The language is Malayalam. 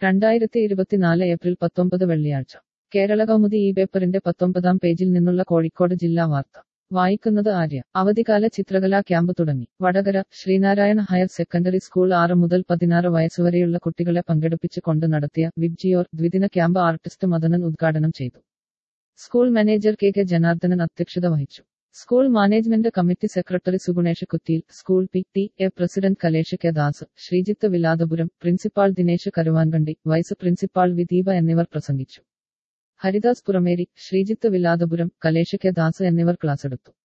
രണ്ടായിരത്തി ഇരുപത്തിനാല് ഏപ്രിൽ പത്തൊമ്പത് വെള്ളിയാഴ്ച കേരള കൗമുദി ഈ പേപ്പറിന്റെ പത്തൊമ്പതാം പേജിൽ നിന്നുള്ള കോഴിക്കോട് ജില്ലാ വാർത്ത വായിക്കുന്നത് ആര്യ അവധിക്കാല ചിത്രകലാ ക്യാമ്പ് തുടങ്ങി Vadakara Sreenarayana higher secondary school ആറ് മുതൽ പതിനാറ് വയസ്സുവരെയുള്ള കുട്ടികളെ പങ്കെടുപ്പിച്ച് കൊണ്ട് നടത്തിയ വിബ്ജിയോർ ദ്വിദിന ക്യാമ്പ് ആർട്ടിസ്റ്റ് മദനൻ ഉദ്ഘാടനം ചെയ്തു school manager K K Janardhanan അധ്യക്ഷത വഹിച്ചു school management committee secretary Sugunesh Kuthiyil school P T A president Kalesh K Das Sreejith Viladapuram principal Dinesh Karuvankandi vice principal V Deepa എന്നിവർ പ്രസംഗിച്ചു ഹരിദാസ് പുറമേരി ശ്രീജിത്ത് വിലാദപുരം കലേഷ് കെ ദാസ് എന്നിവർ ക്ലാസ്സെടുത്തു